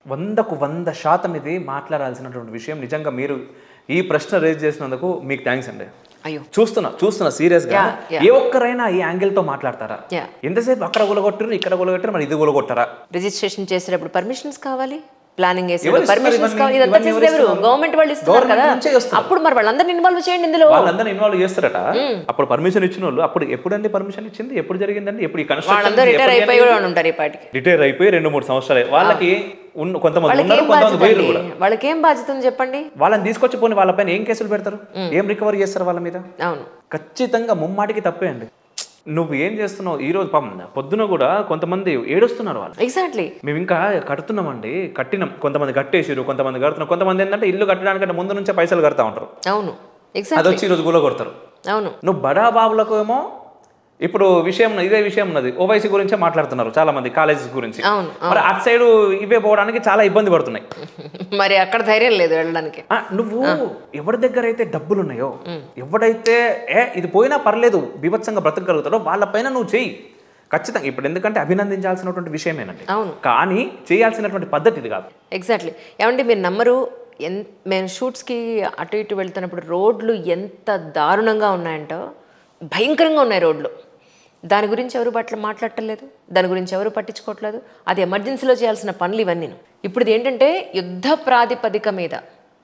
వందకు వంద శాతం ఇది మాట్లాడాల్సినటువంటి విషయం నిజంగా మీరు ఈ ప్రశ్న రేజ్ చేసినందుకు మీకు థ్యాంక్స్ అండి అయ్యో చూస్తున్నా చూస్తున్నా సీరియస్ గా Yeah, yeah. ఏ ఒక్కరైనా ఈ యాంగిల్ తో మాట్లాడతారా Yeah. ఎంతసేపు అక్కడ గులగొట్టారు ఇక్కడ గులగొట్టారు మరి ఇది గులగొట్టారా రిజిస్ట్రేషన్ చేసేటప్పుడు పర్మిషన్స్ కావాలి ప్లానింగ్ ఎవరు చేసేటప్పుడు ఇస్తున్నారు పర్మిషన్స్ ఇవన్నీ? కావాలి ఇదంతా ఇవన్నీ ఎవరు చేసేది ఎవరు ఇస్తున్నారు? గవర్నమెంట్ వాళ్ళు ఇస్తున్నారు Government కదా నుంచే ఇస్తున్నారు. అప్పుడు మరి వాళ్ళందరినీ ఇన్వాల్వ్ చేయండి ఇందులో వాళ్ళందరూ ఇన్వాల్వ్ చేస్తారట అప్పుడు పర్మిషన్ ఇచ్చిన వాళ్ళు అప్పుడు ఎప్పుడండి పర్మిషన్ ఇచ్చింది ఎప్పుడు జరిగిందండి ఎప్పుడు ఈ వాళ్ళందరూ రిటైర్ అయిపోయి కూడా ఉంటారు ఈ పాటికి రిటైర్ అయిపోయి రెండు మూడు సంవత్సరాలు వాళ్ళకి ఉన్న కొంతమంది వాళ్ళకి ఉన్నారు ఏం కొంతమంది బాధ్యత పోయిరు అండి కూడా వాళ్ళకి ఏం బాధ్యత ఉంది చెప్పండి వాళ్ళని తీసుకొచ్చి పోనీ వాళ్ళపైన ఏం కేసులు పెడతారు ఏం రికవరీ చేస్తారు వాళ్ళ మీద అవును ఖచ్చితంగా ముమ్మాటికి తప్పే అండి నువ్వు ఏం చేస్తున్నావు ఈ రోజు పాపం పొద్దున కూడా కొంతమంది ఏడుస్తున్నారు వాళ్ళు ఎగ్జాక్ట్లీ మేము ఇంకా కడుతున్నామండి కట్టినాం కొంతమంది కట్టేసిరు కొంతమంది కడుతున్నారు కొంతమంది ఏంటంటే ఇల్లు కట్టడానికంటే ముందు నుంచే పైసలు కడతా ఉంటారు అవును అది ఎగ్జాక్ట్లీ వచ్చి ఈరోజు గుల కొడతారు అవును నువ్వు బడా బాబులకు ఏమో ఇప్పుడు విషయం ఇదే విషయం ఉన్నది ఓవైసీ గురించే మాట్లాడుతున్నారు చాలా మంది కాలేజెస్ గురించి అవును మరి అటు సైడ్ ఇవే పోవడానికి చాలా ఇబ్బంది పడుతున్నాయి మరి అక్కడ ధైర్యం లేదు వెళ్ళడానికి ఆ, నువ్వు ఎవరి దగ్గర అయితే డబ్బులు ఉన్నాయో ఎవడైతే ఏ ఇది పోయినా పర్లేదు బీభత్సంగా బ్రతకగలుగుతాడో వాళ్ళపైన నువ్వు చెయ్యి ఖచ్చితంగా ఇప్పుడు ఎందుకంటే అభినందించాల్సినటువంటి విషయమేనండి అవును కానీ చేయాల్సినటువంటి పద్ధతి ఇది కాదు ఎగ్జాక్ట్లీ ఏమంటే మీరు నమ్మరు ఎన్ మేము షూట్స్కి అటు ఇటు వెళ్తున్నప్పుడు రోడ్లు ఎంత దారుణంగా ఉన్నాయంటో భయంకరంగా ఉన్నాయి రోడ్లు దాని గురించి ఎవరు బట్ల మాట్లాడటలేదు దాని గురించి ఎవరు పట్టించుకోవట్లేదు అది ఎమర్జెన్సీలో చేయాల్సిన పనులు ఇవన్నీ ఇప్పుడు ఇది ఏంటంటే యుద్ధ ప్రాతిపదిక మీద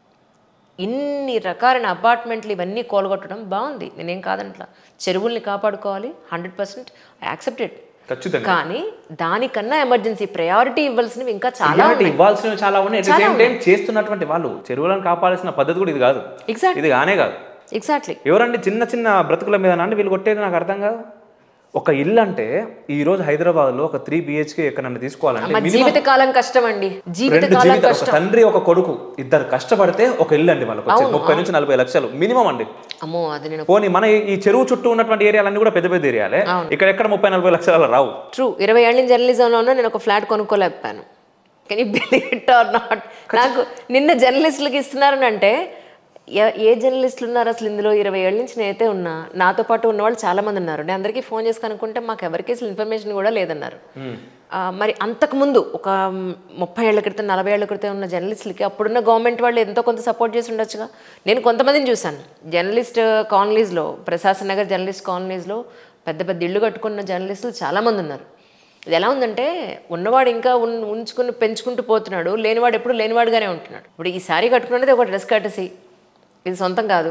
ఇన్ని రకాలైన అపార్ట్మెంట్లు ఇవన్నీ కోలగొట్టడం బాగుంది నేనేం కాదంట్లా చెరువుల్ని కాపాడుకోవాలి హండ్రెడ్ పర్సెంట్ యాక్సెప్టెడ్ ఖచ్చితంగా కానీ దానికన్నా ఎమర్జెన్సీ ప్రయారిటీ ఇవ్వాల్సినవి ఇంకా చాలా ఇలాంటి ఇవ్వాల్సినవి చాలా ఉన్నాయి అట్ సేమ్ టైం చేస్తున్నటువంటి వాళ్ళు చెరువులను కాపాడాల్సిన పద్ధతి కూడా ఇది కాదు ఎగ్జాక్ట్ ఇది కానే కాదు ఎగ్జాక్ట్లీ ఎవరండి చిన్న చిన్న బ్రతుకుల మీద అండి వీళ్ళు కొట్టేది నాకు అర్థం కాదు ఒక ఇల్లు అంటే ఈ రోజు హైదరాబాద్ లో ఒక త్రీ బిహెచ్కే ఎక్కడన్నా తీసుకోవాలంటే మా జీవిత కాలం కష్టం అండి జీవిత రెండు కాలం జీవితాలు ఒక కష్టం తండ్రి ఒక కొడుకు ఇద్దరు కష్టపడితే ఒక ఇల్లు అండి వాళ్ళకి వచ్చేది ముప్పై నుంచి నలభై లక్షలు మినిమం అండి అమ్మో అది నేను పోనీ మన ఈ- ఈ చెరువు చుట్టూ ఉన్నటువంటి ఏరియాలన్నీ కూడా పెద్ద పెద్ద ఏరియాలే ఇక్కడ ఎక్కడ ముప్పై నలభై లక్షల రావు ట్రూ ఇరవై ఏళ్ళ జర్నలిజంలో ఉన్నా నేను ఒక ఫ్లాట్ కొనుక్కోలేకపోయాను కానీ బిలీట్ ఆర్ నాట్ నాకు నిన్న జర్నలిస్టులకి ఇస్తున్నారని అంటే ఏ- ఏ జర్నలిస్టులు ఉన్నారు అసలు ఇందులో ఇరవై ఏళ్ళ నుంచి నేనైతే ఉన్నా నాతో పాటు ఉన్న వాళ్ళు చాలా మంది ఉన్నారు నేను అందరికీ ఫోన్ చేసి కనుక్కుంటే మాకు ఎవరికి అసలు ఇన్ఫర్మేషన్ కూడా లేదన్నారు ఆ, మరి అంతకుముందు ఒక ముప్పై ఏళ్ల క్రితం నలభై ఏళ్ల క్రితం ఉన్న జర్నలిస్టులకి అప్పుడున్న గవర్నమెంట్ వాళ్ళు ఎంతో కొంత సపోర్ట్ చేసి ఉండొచ్చుగా నేను కొంతమందిని చూశాను జర్నలిస్ట్ కాలనీస్లో ప్రశాసన నగర్ జర్నలిస్ట్ కాలనీస్లో పెద్ద పెద్ద ఇళ్ళు కట్టుకున్న జర్నలిస్టులు చాలామంది ఉన్నారు ఇది ఎలా ఉందంటే ఉన్నవాడు ఇంకా ఉన్ ఉంచుకుని పెంచుకుంటూ పోతున్నాడు లేనివాడు ఎప్పుడు లేనివాడుగానే ఉంటున్నాడు ఇప్పుడు ఈ శారీ కట్టుకున్నది ఒక డ్రెస్ కట్టేసి ఇది సొంతం కాదు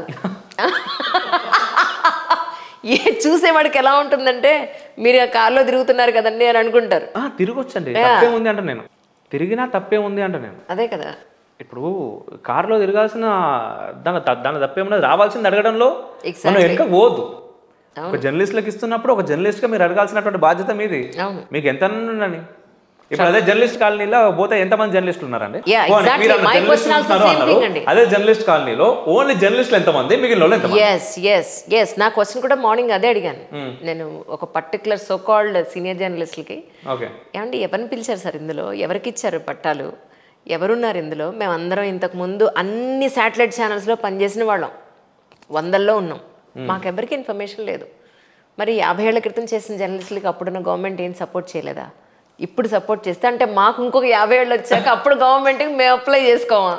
ఏ చూసేవాడికి ఎలా ఉంటుందంటే మీరు ఆ కార్లో తిరుగుతున్నారు కదండి అని అనుకుంటారు ఆ, తిరగొచ్చండి తప్పే ఉంది అంట నేను తిరిగినా తప్పే ఉంది అంట నేను అదే కదా ఇప్పుడు కారులో తిరగాల్సిన దాని దాని తప్పేమున్నది రావాల్సింది అడగడంలో Exactly. మనం వెనక పోదు ఒక జర్నలిస్ట్లకు ఇస్తున్నప్పుడు ఒక జర్నలిస్ట్ గా మీరు అడగాల్సినటువంటి బాధ్యత మీది అవును మీకు ఎంత ఉండండి ఇప్పుడు అదే జర్నలిస్ట్ కాలనీలో పోతే ఎంతమంది జర్నలిస్టులు ఉన్నారండి Yeah, పోనీ, exactly. మీరు అన్న My జర్నలిస్టులు question also ఉన్నారు same అన్నారు. thing అండి. అదే జర్నలిస్ట్ కాలనీలో ఓన్లీ జర్నలిస్టులు ఎంతమంది మిగిలిన వాళ్ళు ఎంతమంది ఎస్ ఎస్ ఎస్ నా క్వశ్చన్ కూడా మార్నింగ్ అదే అడిగాను నేను ఒక పర్టికులర్ సో కాల్డ్ సీనియర్ జర్నలిస్ట్లకి ఓకే ఏమంటే ఎవరిని పిలిచారు సార్ ఇందులో ఎవరికి ఇచ్చారు పట్టాలు ఎవరున్నారు ఇందులో మేమందరం ఇంతకు ముందు అన్ని శాటిలైట్ ఛానల్స్లో పనిచేసిన వాళ్ళం వందల్లో ఉన్నాం మాకెవరికి ఇన్ఫర్మేషన్ లేదు మరి యాభై ఏళ్ల క్రితం చేసిన జర్నలిస్టులకి అప్పుడున్న గవర్నమెంట్ ఏం సపోర్ట్ చేయలేదా ఇప్పుడు సపోర్ట్ చేస్తే అంటే మాకు ఇంకొక యాభై ఏళ్ళు వచ్చాక అప్పుడు గవర్నమెంట్కి మేము అప్లై చేసుకోమా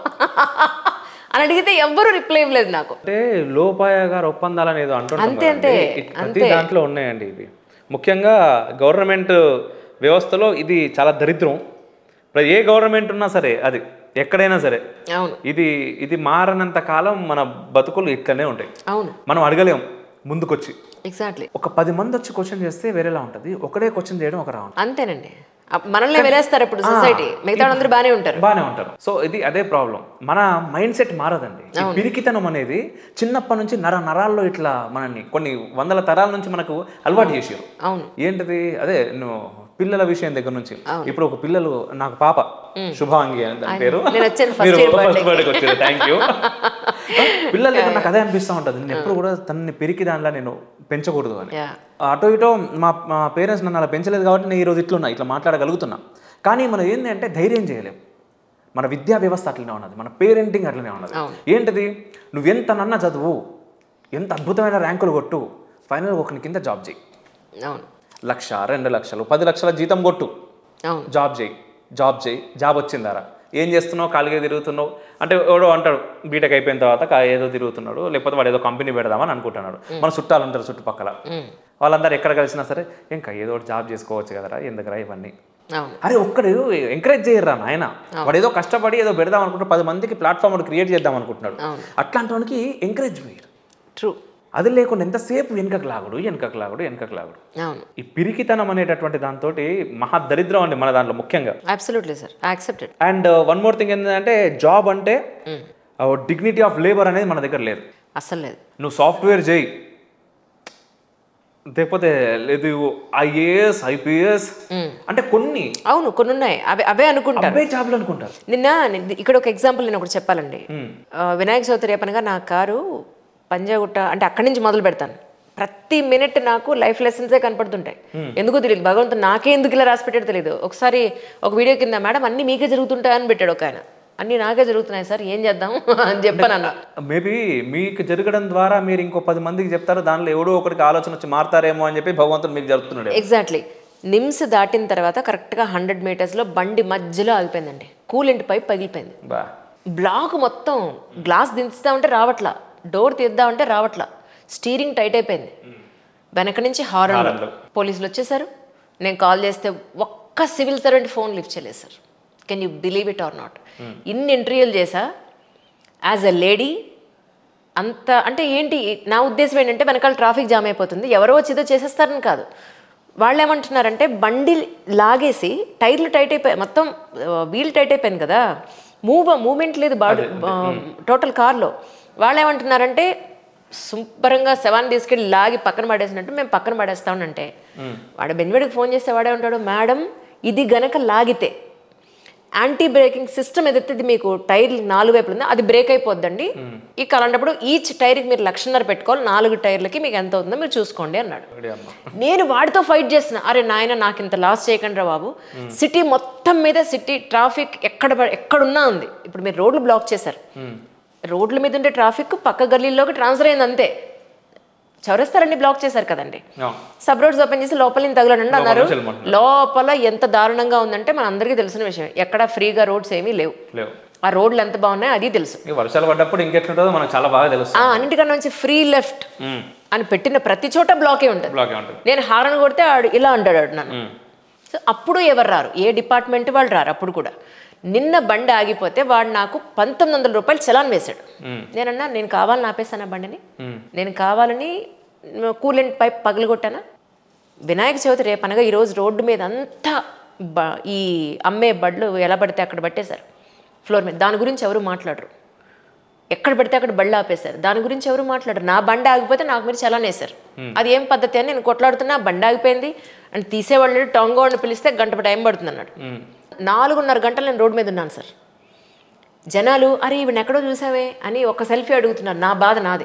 అని అడిగితే ఎవ్వరూ రిప్లై ఇవ్వలేదు నాకు అంటే లోపాయ గారు ఒప్పందాలు అనేది అంటుంటాం అంతే, కదండి. అంతే, ఇట్ ప్రతి దాంట్లో ఉన్నాయండి ఇవి ముఖ్యంగా గవర్నమెంట్ వ్యవస్థలో ఇది చాలా దరిద్రం ఇప్పుడు ఏ గవర్నమెంట్ ఉన్నా సరే అది ఎక్కడైనా సరే అవును ఇది ఇది మారనంత కాలం మన బతుకులు ఇట్లనే ఉంటాయి అవును మనం అడగలేం ముందుకొచ్చి ఎగ్జాక్ట్లీ ఒక పది మంది వచ్చి క్వశ్చన్ చేస్తే వేరేలా ఉంటుంది ఒకడే క్వశ్చన్ చేయడం ఒక రా అంతేనండి అ- మనల్ని వెళ్ళేస్తారు ఇప్పుడు సొసైటీ మిగతా వాళ్ళందరూ బాగానే ఉంటారు బాగానే ఉంటారు సో ఇది అదే ప్రాబ్లం మన మైండ్ సెట్ మారదండి ఈ పిరికితనం అనేది చిన్నప్పటి నుంచి నర నరాల్లో ఇట్లా మనల్ని కొన్ని వందల తరాల నుంచి మనకు అలవాటు చేసారు అవును ఏంటిది అదే నువ్వు పిల్లల విషయం దగ్గర నుంచి ఇప్పుడు ఒక పిల్లలు నాకు పాప శుభాంగి అని దాని పేరు నేను వచ్చాను first మీరు year ఫస్ట్ బర్త్డేకి వచ్చారు థ్యాంక్ యూ పిల్లల దగ్గర నాకు అదే అనిపిస్తూ ఉంటుంది నేను ఎప్పుడు కూడా తనని పెరికి దానిలో నేను పెంచకూడదు అని యా అటో ఇటో మా మా పేరెంట్స్ నన్ను అలా పెంచలేదు కాబట్టి నేను ఈరోజు ఇట్లున్నా ఇట్లా మాట్లాడగలుగుతున్నా కానీ మనం ఏంటి అంటే ధైర్యం చేయలేం మన విద్యా వ్యవస్థ అట్లనే ఉన్నది మన పేరెంటింగ్ అట్లనే ఉన్నది అవును. ఏంటిది నువ్వు ఎంత నన్న చదువు ఎంత అద్భుతమైన ర్యాంకులు కొట్టు ఫైనల్ ఒకని కింద జాబ్ చేయి అవును లక్ష రెండు లక్షలు పది లక్షల జీతం కొట్టు అవును జాబ్ చేయి జాబ్ చేయి జాబ్ వచ్చిందారా ఏం చేస్తున్నావు ఖాళీగా తిరుగుతున్నావు అంటే ఎవడో అంటాడు బీటెక్ అయిపోయిన తర్వాత కా- ఏదో తిరుగుతున్నాడు లేకపోతే వాడు ఏదో కంపెనీ పెడదామని అనుకుంటున్నాడు మన చుట్టాలు ఉంటారు చుట్టుపక్కల వాళ్ళందరూ ఎక్కడ కలిసినా సరే ఇంకా ఏదో ఒకటి జాబ్ చేసుకోవచ్చు కదరా ఎందుకురా ఇవన్నీ అవును అరే ఒక్కడు ఎంకరేజ్ చేయరా నాయన వాడు ఏదో కష్టపడి ఏదో పెడదాం అనుకుంటాడు పది మందికి ప్లాట్ఫామ్ ఒకటి క్రియేట్ చేద్దాం అనుకుంటున్నాడు అవును. అట్లాంటి వానికి ఎంకరేజ్ చేయరు ట్రూ అది లేకుండా ఎంతసేపు వెనకకు లాగుడు వెనకకు లాగుడు వెనకకు లాగుడు అవును ఈ పిరికితనం అనేటటువంటి దాంతో మహా దరిద్రం అండి మన దాంట్లో ముఖ్యంగా absolutely sir accepted and one more thing ఏంటంటే జాబ్ అంటే డిగ్నిటీ ఆఫ్ లేబర్ అనేది మన దగ్గర లేదు అస్సలు లేదు నువ్వు సాఫ్ట్వేర్ చేయి లేకపోతే లేదు ఐఏఎస్ ఐపీఎస్ అంటే కొన్ని అవును కొన్ని ఉన్నాయి అవే అవే అనుకుంటారు అవే జాబ్లు అనుకుంటారు నిన్న ని- ఇక్కడ ఒక ఎగ్జాంపుల్ నేను ఒకటి చెప్పాలండి ఆ, వినాయక చవితి రేపనగా నా కారు పంజాగుట్ట అంటే అక్కడి నుంచి మొదలు పెడతాను ప్రతి మినిట్ నాకు లైఫ్ లెసన్సే కనపడుతుంటాయి ఎందుకో తెలియదు భగవంతుడు నాకే ఎందుకు ఇలా రాసి పెట్టాడో తెలియదు ఒకసారి ఒక వీడియో కింద మేడం అన్ని మీకే జరుగుతుంటాయని పెట్టాడు ఒక ఆయన అన్ని నాకే జరుగుతున్నాయి సార్ ఏం చేద్దాం అని చెప్పాను అన్న మేబీ మీకు జరగడం ద్వారా మీరు ఇంకో పది మందికి చెప్తారు దానిలో ఎవడో ఒకరికి ఆలోచన వచ్చి మారుతారేమో అని చెప్పి భగవంతుడు మీకు జరుగుతున్నాడు ఎగ్జాక్ట్లీ నిమ్స్ దాటిన తర్వాత కరెక్ట్గా హండ్రెడ్ మీటర్స్లో బండి మధ్యలో ఆగిపోయిందండి కూలింటి పైప్ పగిలిపోయింది బా బ్లాక్ మొత్తం గ్లాస్ దించుతా ఉంటే రావట్లా డోర్ తీద్దాం అంటే రావట్లా స్టీరింగ్ టైట్ అయిపోయింది వెనక నుంచి హారన్ హారన్లు. పోలీసులు వచ్చేసారు నేను కాల్ చేస్తే ఒక్క సివిల్ సర్వెంట్ ఫోన్ లిఫ్ట్ చేయలేదు sir can you believe it or not ఇన్ని ఇంటర్వ్యూలు చేసా యాజ్ ఎ లేడీ అంత అంటే ఏంటి నా ఉద్దేశం ఏంటంటే వెనకాల ట్రాఫిక్ జామ్ అయిపోతుంది ఎవరో వచ్చి ఏదో చేసేస్తారని కాదు వాళ్ళు ఏమంటున్నారంటే బండి లాగేసి టైర్లు టైట్ అయిపోయాయి మొత్తం వీల్ టైట్ అయిపోయింది కదా మూవ్ మూమెంట్ లేదు బాడీ టోటల్ కార్లో వాళ్ళు ఏమంటున్నారంటే శుభ్రంగా శవాన్ని తీసుకెళ్ళి లాగి పక్కన పడేసినట్టు మేము పక్కన పడేస్తామనంటే వాడు బెంజవాడికి ఫోన్ చేస్తే వాడే ఉంటాడు మేడం ఇది గనక లాగితే యాంటీ బ్రేకింగ్ సిస్టమ్ ఏదైతే ఇది మీకు టైర్ నాలుగు వైపులు ఉందో అది బ్రేక్ అయిపోద్దండి ఇక అలాంటప్పుడు ఈచ్ టైర్కి మీరు లక్షన్నర పెట్టుకోవాలి నాలుగు టైర్లకి మీకు ఎంత అవుతుందో మీరు చూసుకోండి అన్నాడు రెడీ అమ్మా నేను వాడితో ఫైట్ చేసిన అరే నాయన నాకు ఇంత లాస్ చేయకండి రా బాబు సిటీ మొత్తం మీద సిటీ ట్రాఫిక్ ఎక్కడ ప- ఎక్కడున్నా ఉంది ఇప్పుడు మీరు రోడ్లు బ్లాక్ చేశారు రోడ్ల మీద ఉండే ట్రాఫిక్ పక్క గల్లీలోకి ట్రాన్స్ఫర్ అయింది అంతే చౌరస్తారన్ని బ్లాక్ చేశారు కదండి ఆ, సబ్ రోడ్స్ ఓపెన్ చేసి లోపల నుంచి తగలడండి అన్నారు నుంచి వెళ్ళమంటున్నారు. లోపల ఎంత దారుణంగా ఉందంటే మన అందరికీ తెలిసిన విషయం ఎక్కడ ఫ్రీగా రోడ్స్ ఏమీ లేవు లేవు ఆ రోడ్లు ఎంత బాగున్నాయో అది తెలుసు ఈ వర్షాలు పడ్డప్పుడు ఇంకెట్లుంటుందో మనకు చాలా బాగా ఆ తెలుస్తుంది అన్నిటికన్నా నుంచి ఫ్రీ లెఫ్ట్ అని పెట్టిన ప్రతి చోట బ్లాకే ఉంటుంది బ్లాక్ ఉంటుంది నేను హారన్ కొడితే ఆడు ఇలా అంటాడు ఆడు నన్ను సో అప్పుడు ఎవరు రారు ఏ డిపార్ట్మెంట్ వాళ్ళు రారు అప్పుడు కూడా నిన్న బండి ఆగిపోతే వాడు నాకు పంతొమ్మిది వందల రూపాయలు చలాన్ వేశాడు నేనన్నా నేను కావాలని ఆపేస్తాను ఆ బండిని నేను కావాలని కూలెంట్ పైప్ పగలగొట్టానా వినాయక చవితి రేపనగా ఈరోజు రోడ్డు మీద అంతా బ ఈ అమ్మే బళ్ళు ఎలా పడితే అక్కడ పట్టేశారు ఫ్లోర్ మీద దాని గురించి ఎవరు మాట్లాడరు ఎక్కడ పడితే అక్కడ బళ్ళు ఆపేశారు దాని గురించి ఎవరు మాట్లాడరు నా బండి ఆగిపోతే నాకు మీరు చలాన్ వేశారు అది ఏం పద్ధతి అని నేను కొట్లాడుతున్నా బండి ఆగిపోయింది అని తీసేవాళ్ళు టొంగో అని పిలిస్తే గంట టైం పడుతుంది అన్నాడు నాలుగున్నర గంటలు నేను రోడ్డు మీద ఉన్నాను సార్ జనాలు అరే ఈవిడ ఎక్కడో చూసావే అని ఒక సెల్ఫీ అడుగుతున్నారు నా బాధ నాది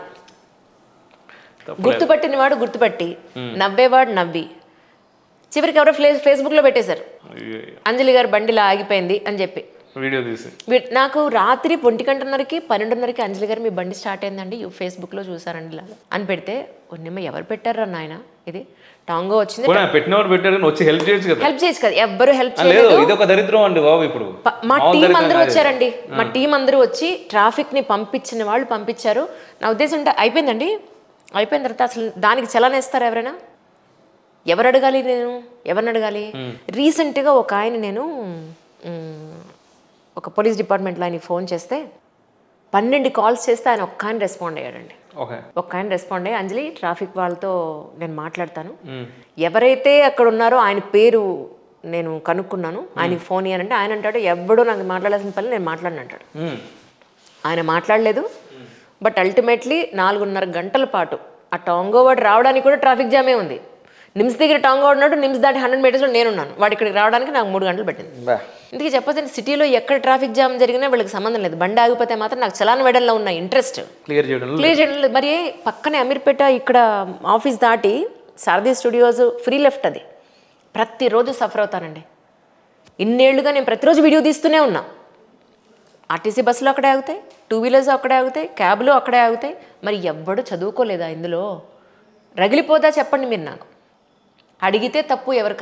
గుర్తుపట్టిన వాడు గుర్తుపట్టి నవ్వేవాడు నవ్వి చివరికి ఎవరో ఫేస్ ఫేస్బుక్లో పెట్టేశారు అంజలి గారు బండిలా ఆగిపోయింది అని చెప్పి వీడియో తీసి వీ- నాకు రాత్రి ఒంటి గంటన్నరకి పన్నెండున్నరకి అంజలి గారు మీ బండి స్టార్ట్ అయిందండి యూ ఫేస్బుక్లో చూసారండి ఇలా అని పెడితే నిమ్మ ఎవరు పెట్టారా నాయన ఇది టాంగో వచ్చింది పోనీ ఆ పెట్టినవాడు పెట్టారు కానీ వచ్చి హెల్ప్ చేయొచ్చు కదా హెల్ప్ చేయొచ్చు కదా ఎవ్వరు హెల్ప్ ఆ, చేయలేదు లేదు ఇది ఒక దరిద్రం అండి బాబు ఇప్పుడు ప- మా మామూలు టీం దరిద్రం అందరూ కాదు. వచ్చారండి మా టీం అందరూ వచ్చి ట్రాఫిక్ ని పంపించిన వాళ్ళు పంపించారు నా ఉద్దేశం అంటే అయిపోయిందండి అయిపోయిన తర్వాత అసలు దానికి చలనేస్తారు ఎవరైనా ఎవరు అడగాలి నేను ఎవరిని అడగాలి రీసెంట్గా ఒక ఆయన నేను మ్, ఒక పోలీస్ డిపార్ట్మెంట్లో ఆయనకి ఫోన్ చేస్తే పన్నెండు కాల్స్ చేస్తే ఆయన ఒక్క ఆయన రెస్పాండ్ అయ్యాడండి ఓకే ఒక్క ఆయన రెస్పాండ్ అయ్యి అంజలి ట్రాఫిక్ వాళ్ళతో నేను మాట్లాడతాను ఎవరైతే అక్కడ ఉన్నారో ఆయన పేరు నేను కనుక్కున్నాను ఆయనకి ఫోన్ ఇయ్యానంటే ఆయన అంటాడు ఎవడో నాకు మాట్లాడాల్సిన పని నేను మాట్లాడను అంటాడు మ్మ్. ఆయన మాట్లాడలేదు బట్ అల్టిమేట్లీ నాలుగున్నర గంటల పాటు ఆ టాంగో వాడు రావడానికి కూడా ట్రాఫిక్ జామే ఉంది నిమ్స్ దగ్గర టాంగో ఉన్నాడు నిమ్స్ దాటి హండ్రెడ్ మీటర్స్లో నేనున్నాను వాడు ఇక్కడికి రావడానికి నాకు మూడు గంటలు పట్టింది బా ఇందుకే చెప్పొచ్చండి సిటీలో ఎక్కడ ట్రాఫిక్ జామ్ జరిగినా వీళ్ళకి సంబంధం లేదు బండి ఆగిపోతే మాత్రం నాకు చలాన్ వేయడంలో ఉన్న ఇంట్రెస్ట్ క్లియర్ చేయడం క్లియర్ చేయడం లేదు. మరి పక్కనే అమీర్పేట ఇక్కడ ఆఫీస్ దాటి సారథి స్టూడియోస్ ఫ్రీ లెఫ్ట్ అది ప్రతిరోజు సఫర్ అవుతానండి ఇన్నేళ్లుగా నేను ప్రతిరోజు వీడియో తీస్తూనే ఉన్నా ఆర్టీసీ బస్సులు అక్కడే ఆగుతాయి టూ వీలర్స్ అక్కడే ఆగుతాయి క్యాబ్లు అక్కడే ఆగుతాయి మరి ఎవ్వడు చదువుకోలేదా ఇందులో రగిలిపోదా చెప్పండి మీరు నాకు అడిగితే తప్పు ఎవరికన్నా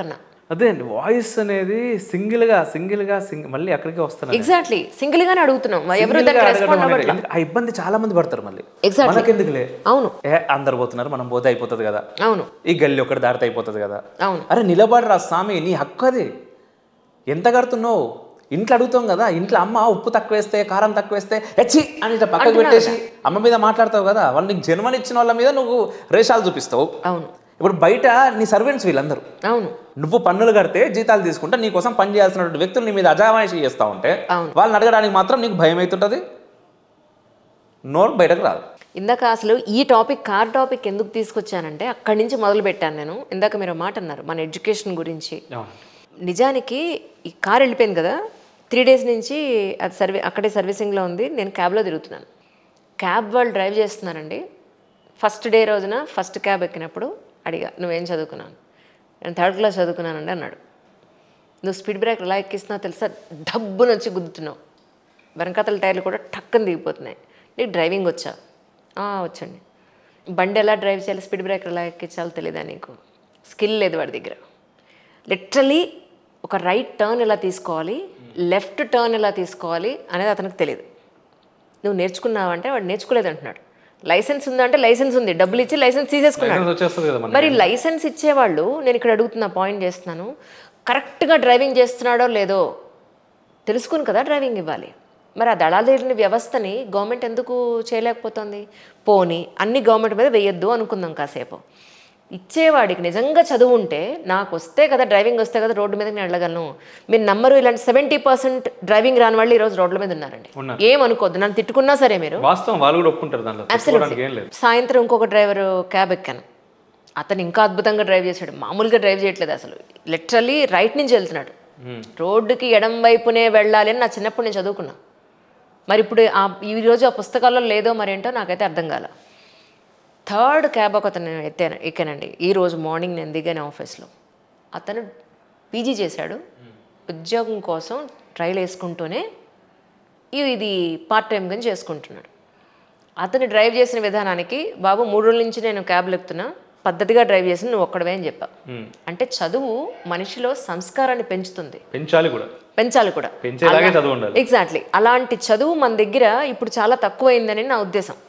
అదే అండి వాయిస్ అనేది సింగిల్ గా సింగిల్ గా సింగ్ మళ్ళీ అక్కడికే వస్తున్నారు ఎగ్జాక్ట్లీ సింగిల్ గానే అడుగుతున్నాం ఎవరు Single గా దానికి అడగడం రెస్పాండ్ అనేది అవ్వట్లేదు ఎందుకు- ఆ ఇబ్బంది చాలా మంది పడతారు మళ్ళీ Exactly. మనకెందుకులే అవును ఏ అందరు పోతున్నారు మనం పోతే అయిపోతుంది కదా అవును ఈ గల్లి ఒకటి దారితే అయిపోతుంది కదా అవును అరే నిలబడరా స్వామి నీ హక్కు అది ఎంత కడుతున్నావు ఇంట్లో అడుగుతాం కదా ఇంట్లో అమ్మ ఉప్పు తక్కువ వేస్తే కారం తక్కువ వేస్తే ఎచ్చి అని ఇట్లా పక్కకు పెట్టేసి అమ్మ మీద మాట్లాడతావు కదా వాళ్ళు నీకు జన్మనిచ్చిన వాళ్ళ మీద నువ్వు రేషాలు చూపిస్తావు అవును ఇప్పుడు బయట నీ సర్వెంట్స్ వీళ్ళందరూ అవును నువ్వు పన్నులు కడితే జీతాలు తీసుకుంటే నీ కోసం పని చేయాల్సినటువంటి వ్యక్తులు నీ మీద అజామాయిషీ చేస్తూ ఉంటే అవును. వాళ్ళని అడగడానికి మాత్రం నీకు భయం అవుతుంటుంది నోరు బయటకు రాదు ఇందాక అసలు ఈ టాపిక్ కార్ టాపిక్ ఎందుకు తీసుకొచ్చానంటే అక్కడి నుంచి మొదలు పెట్టాను నేను ఇందాక మీరు ఒక మాట అన్నారు మన ఎడ్యుకేషన్ గురించి నిజానికి ఈ కార్ వెళ్ళిపోయింది కదా త్రీ డేస్ నుంచి అది సర్వీ అక్కడే సర్వీసింగ్లో ఉంది నేను క్యాబ్లో తిరుగుతున్నాను క్యాబ్ వాళ్ళు డ్రైవ్ చేస్తున్నారండి ఫస్ట్ డే రోజున ఫస్ట్ క్యాబ్ ఎక్కినప్పుడు అడిగా నువ్వేం చదువుకున్నాను నేను థర్డ్ క్లాస్ చదువుకున్నానండి అన్నాడు నువ్వు స్పీడ్ బ్రేక్ ఎలా ఎక్కిస్తున్నావు తెలుసా డబ్బును వచ్చి గుద్దుతున్నావు వెనకాతల టైర్లు కూడా టక్కన దిగిపోతున్నాయి నీకు డ్రైవింగ్ వచ్చా "ఆ, వచ్చండి బండి ఎలా డ్రైవ్ చేయాలి స్పీడ్ బ్రేకర్ ఎలా ఎక్కించాలో తెలియదా నీకు స్కిల్ లేదు వాడి దగ్గర లిటరలీ ఒక రైట్ టర్న్ ఎలా తీసుకోవాలి లెఫ్ట్ టర్న్ ఎలా తీసుకోవాలి అనేది అతనికి తెలియదు నువ్వు నేర్చుకున్నావంటే వాడు నేర్చుకోలేదు అంటున్నాడు లైసెన్స్ ఉందంటే లైసెన్స్ ఉంది డబ్బులు ఇచ్చి లైసెన్స్ తీసేసుకున్నాడు వచ్చేస్తుంది కదా మరి లైసెన్స్ ఇచ్చేవాళ్ళు నేను ఇక్కడ అడుగుతున్న పాయింట్ చేస్తున్నాను కరెక్ట్గా డ్రైవింగ్ చేస్తున్నాడో లేదో తెలుసుకుని కదా డ్రైవింగ్ ఇవ్వాలి మరి ఆ దళాలేని వ్యవస్థని గవర్నమెంట్ ఎందుకు చేయలేకపోతుంది పోని అన్ని గవర్నమెంట్ మీద వేయొద్దు అనుకుందాం కాసేపు ఇచ్చేవాడికి నిజంగా చదువు ఉంటే నాకు వస్తే కదా డ్రైవింగ్ వస్తే కదా రోడ్డు మీదకి నేను వెళ్ళగలను మీరు నమ్మరు ఇలాంటి సెవెంటీ పర్సెంట్ డ్రైవింగ్ రాని వాళ్ళు ఈరోజు రోడ్ల మీద ఉన్నారండి ఏమనుకోద్దు నన్ను తిట్టుకున్నా సరే మీరు వాస్తవం వాళ్ళు కూడా ఒప్పుకుంటారు దాంట్లో తెచ్చుకోవడానికి ఏం లేదు సాయంత్రం ఇంకొక డ్రైవర్ క్యాబ్ ఎక్కాను అతను ఇంకా అద్భుతంగా డ్రైవ్ చేశాడు మామూలుగా డ్రైవ్ చేయట్లేదు అసలు లిటరలీ రైట్ నుంచి వెళ్తున్నాడు రోడ్డుకి ఎడం వైపునే వెళ్ళాలి అని నా చిన్నప్పుడు నేను చదువుకున్నా మరి ఇప్పుడు ఆ ఈ రోజు ఆ పుస్తకాల్లో లేదో మరేంటో నాకైతే అర్థం కాల థర్డ్ క్యాబ్ ఒక అతను ఎత్తాను ఎక్కానండి ఈ రోజు మార్నింగ్ నేను దిగాను ఆఫీస్లో అతను పీజీ చేశాడు ఉద్యోగం కోసం ట్రైల్ వేసుకుంటూనే ఇ- ఇది పార్ట్ టైం కింద చేసుకుంటున్నాడు అతను డ్రైవ్ చేసిన విధానానికి బాబు మూడు రోజుల నుంచి నేను క్యాబ్లు ఎక్కుతున్నా పద్ధతిగా డ్రైవ్ చేసి నువ్వు ఒక్కడవే అని చెప్పా అంటే చదువు మనిషిలో సంస్కారాన్ని పెంచుతుంది పెంచాలి కూడా పెంచాలి కూడా పెంచేలాగే చదువు ఉండాలి ఎగ్జాక్ట్లీ అలాంటి చదువు మన దగ్గర ఇప్పుడు చాలా తక్కువైందని నా ఉద్దేశం